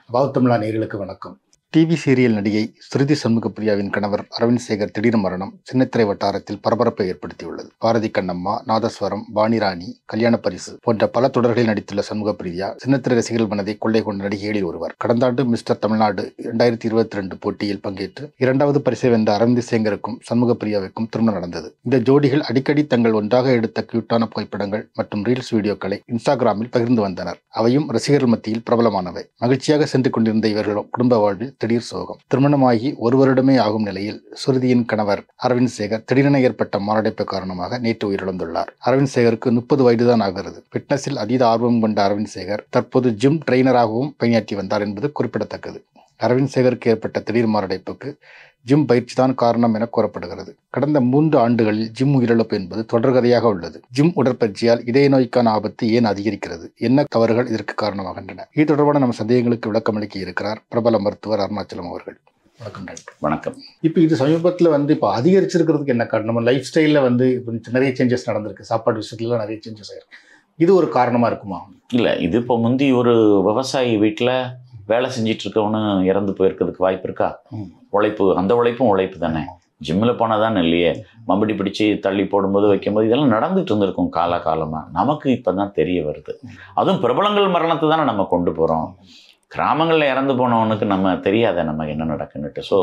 பௌத்தமிழா நேர்களுக்கு வணக்கம் TV serial நடிகை ஸ்ருதி சண்முகப்பிரியாவின் கணவர் அரவிந்த் சேகர் திடீர் மரணம் சின்னத்திரை வட்டாரத்தில் பரபரப்பை ஏற்படுத்தியுள்ளது பாரதி கண்ணம்மா நாதஸ்வரம் வாணிராணி கல்யாண பரிசு போன்ற பல தொடர்களில் நடித்துள்ள சண்முகப்பிரியா சின்னத்திரை ரசிகர்கள் மனதை கொள்ளை கொண்ட நடிகைகளில் ஒருவர் கடந்த ஆண்டு மிஸ்டர் தமிழ்நாடு இரண்டாயிரத்தி இருபத்தி ரெண்டு போட்டியில் பங்கேற்று இரண்டாவது பரிசை வென்ற அரவிந்த் சேகருக்கும் சண்முகப்பிரியாவுக்கும் திருமணம் நடந்தது இந்த ஜோடிகள் அடிக்கடி தங்கள் ஒன்றாக எடுத்த கியூட்டான புகைப்படங்கள் மற்றும் ரீல்ஸ் வீடியோக்களை இன்ஸ்டாகிராமில் பகிர்ந்து வந்தனர் அவையும் ரசிகர்கள் மத்தியில் பிரபலமானவை மகிழ்ச்சியாக சென்று கொண்டிருந்த இவர்கள் குடும்ப வாழ்வில் திடீர் சோகம் திருமணமாகி ஒரு வருடமே ஆகும் நிலையில் சுருதியின் கணவர் அரவிந்த் சேகர் திடீரென ஏற்பட்ட மாரடைப்பு காரணமாக நேற்று உயிரிழந்துள்ளார் அரவிந்த் சேகருக்கு முப்பது வயதுதான் ஆகிறது ஃபிட்னஸில் அதீத ஆர்வம் கொண்ட அரவிந்த் சேகர் தற்போது ஜிம் ட்ரெயினராகவும் பணியாற்றி வந்தார் என்பது குறிப்பிடத்தக்கது அரவிந்த் சேகருக்கு ஏற்பட்ட திடீர் மாரடைப்புக்கு ஜிம் பயிற்சி தான் காரணம் என கூறப்படுகிறது கடந்த மூன்று ஆண்டுகளில் ஜிம் உயிரிழப்பு என்பது தொடர்கதையாக உள்ளது ஜிம் உடற்பயிற்சியால் இதய நோய்க்கான ஆபத்து ஏன் அதிகரிக்கிறது என்ன தவறுகள் இதற்கு காரணமாகின்றன இது தொடர்பான நம்ம சந்தேகங்களுக்கு விளக்கமளிக்க இருக்கிறார் பிரபல மருத்துவர் அருணாச்சலம் அவர்கள் வணக்கம் டாக்டர் வணக்கம் இப்போ இது சமீபத்தில் வந்து இப்போ அதிகரிச்சிருக்கிறதுக்கு என்ன காரணம் நம்ம லைஃப் ஸ்டைலில் வந்து இப்போ நிறைய சேஞ்சஸ் நடந்திருக்கு சாப்பாடு விஷயத்துலலாம் நிறைய சேஞ்சஸ் ஆயிருக்கு இது ஒரு காரணமாக இருக்குமா இல்லை இது இப்போ முந்தி ஒரு விவசாயி வீட்டில் வேலை செஞ்சிட்டு இருக்கவனு இறந்து போயிருக்கிறதுக்கு வாய்ப்பு இருக்கா ம். உழைப்பு அந்த உழைப்பும் உழைப்பு தானே ஜிம்மில் போனால் தான் இல்லையே மம்படி பிடிச்சி தள்ளி போடும்போது வைக்கும்போது இதெல்லாம் நடந்துட்டு இருந்திருக்கும் காலகாலமாக நமக்கு இப்போ தான் தெரிய வருது அதுவும் பிரபலங்கள் மரணத்தை தானே நம்ம கொண்டு போகிறோம் கிராமங்களில் இறந்து போனவனுக்கு நம்ம தெரியாத நம்ம என்ன நடக்குன்னுட்டு ஸோ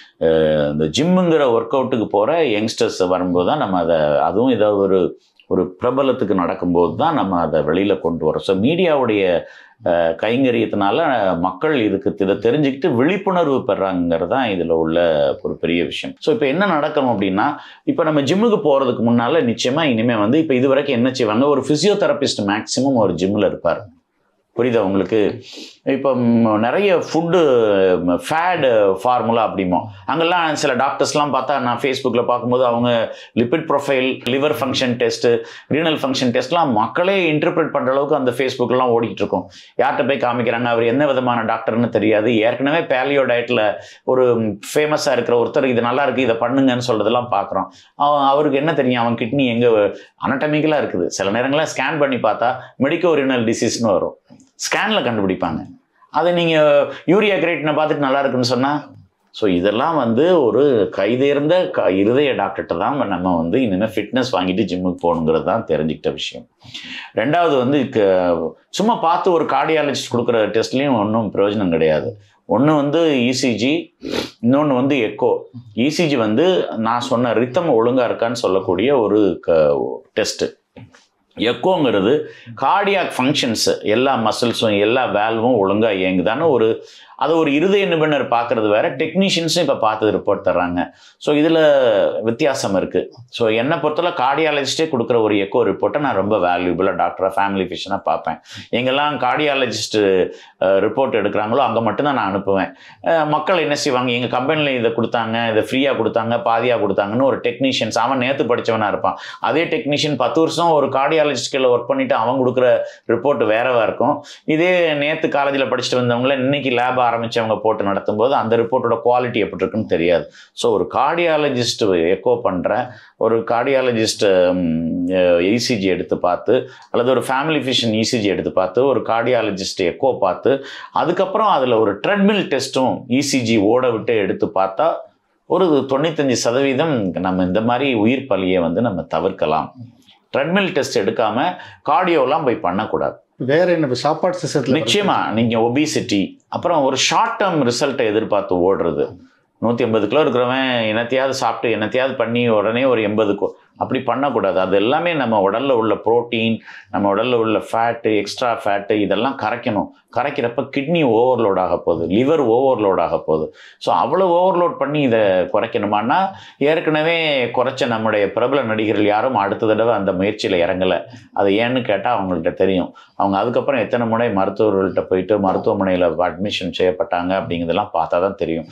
இந்த ஜிம்முங்கிற ஒர்க் அவுட்டுக்கு போகிற யங்ஸ்டர்ஸ் வரும்போது தான் நம்ம அதை அதுவும் ஏதாவது ஒரு ஒரு பிரபலத்துக்கு நடக்கும்போது தான் நம்ம அதை வெளியில் கொண்டு வரோம் ஸோ மீடியாவுடைய அஹ், கைங்கரியத்தினால மக்கள் இதுக்கு இதை தெரிஞ்சுக்கிட்டு விழிப்புணர்வு பெறாங்கிறது தான் இதில் உள்ள ஒரு பெரிய விஷயம் ஸோ இப்போ என்ன நடக்கணும் அப்படின்னா இப்போ நம்ம ஜிம்முக்கு போகிறதுக்கு முன்னால் நிச்சயமாக இனிமேல் வந்து இப்போ இது வரைக்கும் என்ன செய்வாங்க ஒரு ஃபிசியோதெரபிஸ்ட் மேக்ஸிமம் ஒரு ஜிம்மில் இருப்பார் புரியுதா உங்களுக்கு இப்போ ம், நிறைய ஃபுட்டு ஃபேடு ஃபார்முலா அப்படிமோ அங்கெல்லாம் சில டாக்டர்ஸ்லாம் பார்த்தா நான் ஃபேஸ்புக்கில் பார்க்கும்போது அவங்க lipid profile liver function test renal function டெஸ்ட்லாம் மக்களே இன்டர்பிரேட் பண்ணுற அளவுக்கு அந்த ஃபேஸ்புக்கெலாம் ஓடிக்கிட்டு இருக்கும் யார்கிட்ட போய் காமிக்கிறாங்க அவர் என்ன விதமான டாக்டர்னு தெரியாது ஏற்கனவே பேலியோ டயட்டில் ஒரு ஃபேமஸாக இருக்கிற ஒருத்தர் இது நல்லா இருக்குது இதை பண்ணுங்கன்னு சொல்கிறதெல்லாம் பார்க்குறோம் அவருக்கு என்ன தெரியும் அவன் கிட்னி எங்கே அனட்டமிக்கலாக இருக்குது சில நேரங்களில் ஸ்கேன் பண்ணி பார்த்தா மெடிக்கோ ரினல் டிசீஸ்னு வரும் ஸ்கேனில் கண்டுபிடிப்பாங்க அதை நீங்கள் யூரியா கிரேட்னை பார்த்துட்டு நல்லா இருக்குன்னு சொன்னால் ஸோ இதெல்லாம் வந்து ஒரு கைதேர்ந்த க இருதய டாக்டர்கிட்ட தான் நம்ம வந்து இனிமேல் ஃபிட்னஸ் வாங்கிட்டு ஜிம்முக்கு போகணுங்கிறது தான் தெரிஞ்சுக்கிட்ட விஷயம் ரெண்டாவது வந்து க- சும்மா பார்த்து ஒரு கார்டியாலஜிஸ்ட் கொடுக்குற டெஸ்ட்லேயும் ஒன்றும் பிரயோஜனம் கிடையாது ஒன்று வந்து இசிஜி இன்னொன்று வந்து எக்கோ இசிஜி வந்து நான் சொன்ன ரித்தம் ஒழுங்காக இருக்கான்னு சொல்லக்கூடிய ஒரு க டெஸ்ட்டு எக்கோங்கிறது கார்டியாக் ஃபங்க்ஷன்ஸ் எல்லா மசில்ஸும் எல்லா வேல்வும் ஒழுங்காக இயங்குதான்னு ஒரு அது ஒரு இருதய நிபுணர் பார்க்குறது வேற டெக்னீஷியன்ஸும் இப்போ பார்த்து ரிப்போர்ட் தர்றாங்க ஸோ இதில் வித்தியாசம் இருக்குது ஸோ என்னை பொறுத்தவரை கார்டியாலஜிஸ்டே கொடுக்குற ஒரு எக்கோ ரிப்போர்ட்டை நான் ரொம்ப வேல்யூபிளாக டாக்டராக ஃபேமிலி ஃபிஷனாக பார்ப்பேன் எங்கெல்லாம் கார்டியாலஜிஸ்ட் ரிப்போர்ட் எடுக்கிறாங்களோ அங்கே மட்டும்தான் நான் அனுப்புவேன் அஹ் மக்கள் என்ன செய்வாங்க எங்கள் கம்பெனியில் இதை கொடுத்தாங்க இதை ஃப்ரீயாக கொடுத்தாங்க பாதியாக கொடுத்தாங்கன்னு ஒரு டெக்னீஷியன்ஸ் அவன் நேற்று படித்தவனாக இருப்பான் அதே டெக்னீஷியன் பத்து வருஷம் ஒரு கார்டியாலஜிஸ்ட் கீழே ஒர்க் பண்ணிட்டு அவன் கொடுக்குற ரிப்போர்ட் வேறவா இருக்கும் இதே நேற்று காலேஜில் படிச்சுட்டு வந்தவங்கள இன்னைக்கு லேப் ஆரம்பிச்சவங்க போட்டு நடத்தும்போது அந்த ரிப்போர்ட்டோட குவாலிட்டி எப்படி இருக்குன்னு தெரியாது ஸோ ஒரு கார்டியாலஜிஸ்ட் எக்கோ பண்ணுற ஒரு கார்டியாலஜிஸ்ட் இசிஜி எடுத்து பார்த்து அல்லது ஒரு ஃபேமிலி ஃபிஷன் இசிஜி எடுத்து பார்த்து ஒரு கார்டியாலஜிஸ்ட் எக்கோ பார்த்து அதுக்கப்புறம் அதில் ஒரு ட்ரெட்மில் டெஸ்ட்டும் இசிஜி ஓட விட்டு எடுத்து பார்த்தா ஒரு தொண்ணூத்தஞ்சு சதவீதம் நம்ம இந்த மாதிரி உயிர் பலியை வந்து நம்ம தவிர்க்கலாம் ட்ரெட்மில் டெஸ்ட் எடுக்காம கார்டியோலாம் போய் பண்ணக்கூடாது வேற என்ன இப்ப சாப்பாடு சிஸ்டத்தில் நிச்சயமா நீங்க ஒபிசிட்டி அப்புறம் ஒரு ஷார்ட் டேர்ம் ரிசல்ட்டை எதிர்பார்த்து ஓடுறது நூற்றி எண்பது கிலோ இருக்கிறவன் என்னத்தையாவது சாப்பிட்டு என்னத்தையாவது பண்ணி உடனே ஒரு எண்பது கோ அப்படி பண்ணக்கூடாது அது எல்லாமே நம்ம உடல்ல உள்ள புரோட்டீன் நம்ம உடல்ல உள்ள ஃபேட்டு எக்ஸ்ட்ரா ஃபேட்டு இதெல்லாம் கரைக்கணும் கரைக்கிறப்ப கிட்னி ஓவர்லோட் ஆக போகுது லிவர் ஓவர்லோட் ஆக போகுது ஸோ அவ்வளோ ஓவர்லோட் பண்ணி இதை குறைக்கணுமான்னா ஏற்கனவே குறைச்ச நம்முடைய பிரபல நடிகர்கள் யாரும் அடுத்த தடவை அந்த முயற்சியில் இறங்கலை அது ஏன்னு கேட்டால் அவங்கள்ட்ட தெரியும் அவங்க அதுக்கப்புறம் எத்தனை முறை மருத்துவர்கள்ட்ட போயிட்டு மருத்துவமனையில் அட்மிஷன் செய்யப்பட்டாங்க அப்படிங்கிறதெல்லாம் பார்த்தா தான் தெரியும்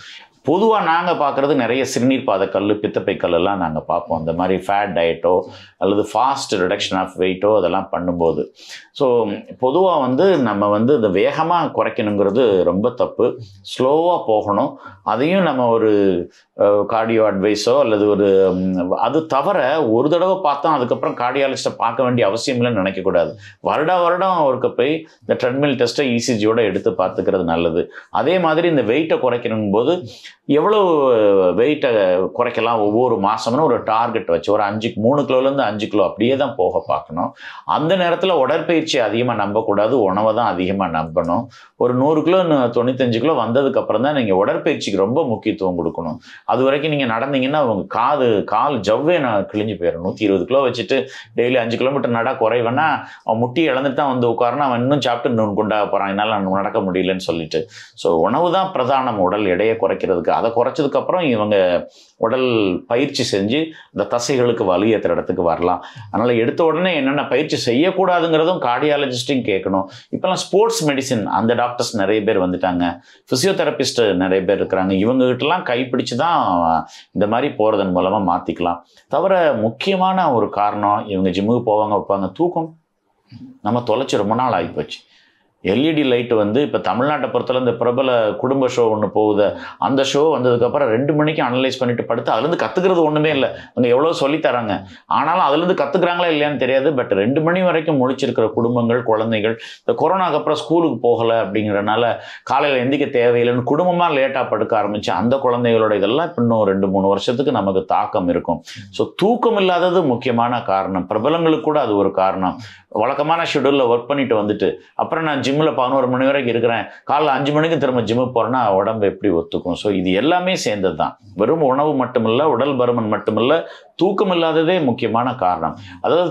பொதுவாக நாங்கள் பார்க்குறது நிறைய சிறுநீர் பாத கல் பித்தப்பை கல் எல்லாம் நாங்கள் பார்ப்போம் இந்த மாதிரி ஃபேட் டயட்டோ அல்லது ஃபாஸ்ட் ரிடக்ஷன் ஆஃப் வெயிட்டோ அதெல்லாம் பண்ணும்போது ஸோ பொதுவாக வந்து நம்ம வந்து இந்த வேகமாக குறைக்கணுங்கிறது ரொம்ப தப்பு ஸ்லோவாக போகணும் அதையும் நம்ம ஒரு கார்டியோ அட்வைஸோ அல்லது ஒரு ம், அது தவிர ஒரு தடவை பார்த்தோம் அதுக்கப்புறம் கார்டியாலஜிஸ்ட்டை பார்க்க வேண்டிய அவசியம் இல்லைன்னு நினைக்கக்கூடாது வருடா வருடம் அவருக்கு போய் இந்த ட்ரெட்மில் டெஸ்ட்டை இசிஜியோட எடுத்து பார்த்துக்கிறது நல்லது அதே மாதிரி இந்த வெயிட்டை குறைக்கணும் போது எவ்வளோ வெயிட்டை குறைக்கலாம் ஒவ்வொரு மாதம்னு ஒரு டார்கெட் வச்சு ஒரு அஞ்சு மூணு கிலோலேருந்து அஞ்சு கிலோ அப்படியே தான் போக பார்க்கணும் அந்த நேரத்தில் உடற்பயிற்சி அதிகமாக நம்பக்கூடாது உணவை தான் அதிகமாக நம்பணும் ஒரு நூறு கிலோ நு- தொண்ணூத்தஞ்சு கிலோ வந்ததுக்கு அப்புறம் தான் நீங்கள் உடற்பயிற்சிக்கு ரொம்ப முக்கியத்துவம் கொடுக்கணும் அது வரைக்கும் நீங்கள் நடந்தீங்கன்னா உங்கள் காது கால் ஜவ்வே நான் கிழிஞ்சு போயிடும் நூற்றி இருபது கிலோ வச்சுட்டு டெய்லி அஞ்சு கிலோமீட்டர் நட குறைவேன்னா அவன் முட்டி இழந்துட்டு தான் வந்து உட்காரனா அவன் இன்னும் சாப்பிட்டு இன்னும் குண்டாக போகிறான் என்னால் நடக்க முடியலன்னு சொல்லிட்டு ஸோ உணவு தான் பிரதானம் உடல் எடையை குறைக்கிறதுக்கு அதை குறைச்சதுக்கப்புறம் இவங்க உடல் பயிற்சி செஞ்சு இந்த தசைகளுக்கு வலி ஏற்றுற இடத்துக்கு வரலாம் அதனால் எடுத்த உடனே என்னென்ன பயிற்சி செய்யக்கூடாதுங்கிறதும் கார்டியாலஜிஸ்ட்டையும் கேட்கணும் இப்போலாம் ஸ்போர்ட்ஸ் மெடிசின் அந்த டாக்டர்ஸ் நிறைய பேர் வந்துட்டாங்க ஃபிசியோதெரபிஸ்ட் நிறைய பேர் இருக்கிறாங்க இவங்ககிட்டலாம் கைப்பிடிச்சு தான் இந்த மாதிரி போகிறதன் மூலமாக மாற்றிக்கலாம் தவிர முக்கியமான ஒரு காரணம் இவங்க ஜிம்முக்கு போவாங்க வைப்பாங்க தூக்கம் நம்ம தொலைச்சி ரொம்ப நாள் ஆகிப்போச்சு எல்இடி லைட் வந்து இப்போ தமிழ்நாட்டை பொறுத்தவரை இந்த பிரபல குடும்ப ஷோ ஒன்று போகுது அந்த ஷோ வந்ததுக்கப்புறம் ரெண்டு மணிக்கு அனலைஸ் பண்ணிட்டு படுத்து அதுலேருந்து கற்றுக்கிறது ஒன்றுமே இல்லை அவங்க எவ்வளோ சொல்லித் தராங்க ஆனாலும் அதுலேருந்து கற்றுக்குறாங்களா இல்லையான்னு தெரியாது பட் ரெண்டு மணி வரைக்கும் முழிச்சிருக்கிற குடும்பங்கள் குழந்தைகள் இந்த கொரோனாக்கு அப்புறம் ஸ்கூலுக்கு போகலை அப்படிங்கிறனால காலையில் எந்திக்க தேவையில்லைன்னு குடும்பமாக லேட்டாக படுக்க ஆரம்பிச்சு அந்த குழந்தைகளோட இதெல்லாம் இப்ப இன்னும் ரெண்டு மூணு வருஷத்துக்கு நமக்கு தாக்கம் இருக்கும் ஸோ தூக்கம் இல்லாதது முக்கியமான காரணம் பிரபலங்களுக்கு கூட அது ஒரு காரணம் வழக்கமான ஷெடியூலில் ஒர்க் பண்ணிட்டு வந்துட்டு அப்புறம் நான் ஜிம்மில் பதினோரு மணி வரைக்கும் இருக்கிறேன் காலைல அஞ்சு மணிக்கு திரும்ப ஜிம்முக்கு போகிறேன்னா உடம்பு எப்படி ஒத்துக்கும் ஸோ இது எல்லாமே சேர்ந்தது தான் வெறும் உணவு மட்டுமில்ல உடல் பருமன் மட்டுமில்ல தூக்கம் இல்லாததே முக்கியமான காரணம் அதாவது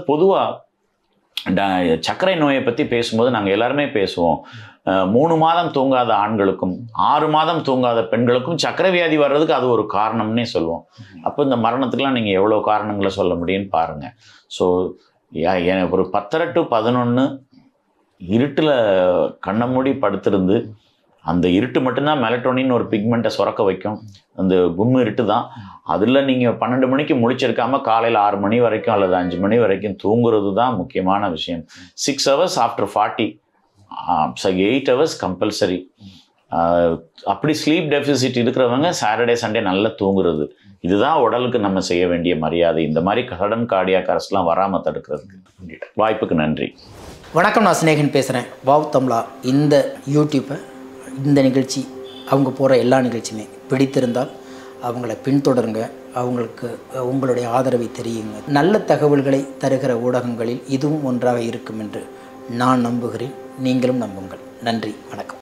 பொதுவாக சர்க்கரை நோயை பற்றி பேசும்போது நாங்கள் எல்லாருமே பேசுவோம் அஹ், மூணு மாதம் தூங்காத ஆண்களுக்கும் ஆறு மாதம் தூங்காத பெண்களுக்கும் சர்க்கரை வியாதி வர்றதுக்கு அது ஒரு காரணம்னே சொல்லுவோம் அப்போ இந்த மரணத்துக்குலாம் நீங்கள் எவ்வளோ காரணங்களை சொல்ல முடியும்னு பாருங்கள் ஸோ எனக்கு ஒரு பத்தரை டு பதினொன்று இருட்டில் கண்ணை மூடி படுத்திருந்து அந்த இருட்டு மட்டும்தான் மெலட்டோனின் ஒரு பிக்மெண்ட்டை சுரக்க வைக்கும் அந்த கும்மு இருட்டு தான் அதில் நீங்கள் பன்னெண்டு மணிக்கு முழிச்சிருக்காம காலையில் ஆறு மணி வரைக்கும் அல்லது அஞ்சு மணி வரைக்கும் தூங்குறது தான் முக்கியமான விஷயம் six hours after forty eight hours compulsory அப்படி ஸ்லீப் டெஃபிசிட் இருக்கிறவங்க சாட்டர்டே சண்டே நல்லா தூங்குறது இதுதான் உடலுக்கு நம்ம செய்ய வேண்டிய மரியாதை இந்த மாதிரி சடன் கார்டியாக் அரசுலாம் வராமல் தடுக்கிறதுக்கு வாய்ப்புக்கு நன்றி வணக்கம் நான் சிநேகன் பேசுகிறேன் வாவ் தமிழா இந்த யூடியூப்பை இந்த நிகழ்ச்சி அவங்க போகிற எல்லா நிகழ்ச்சியுமே பிடித்திருந்தால் அவங்கள பின்தொடருங்க அவங்களுக்கு அஹ், உங்களுடைய ஆதரவை தெரியுங்க நல்ல தகவல்களை தருகிற ஊடகங்களில் இதுவும் ஒன்றாக இருக்கும் என்று நான் நம்புகிறேன் நீங்களும் நம்புங்கள் நன்றி வணக்கம்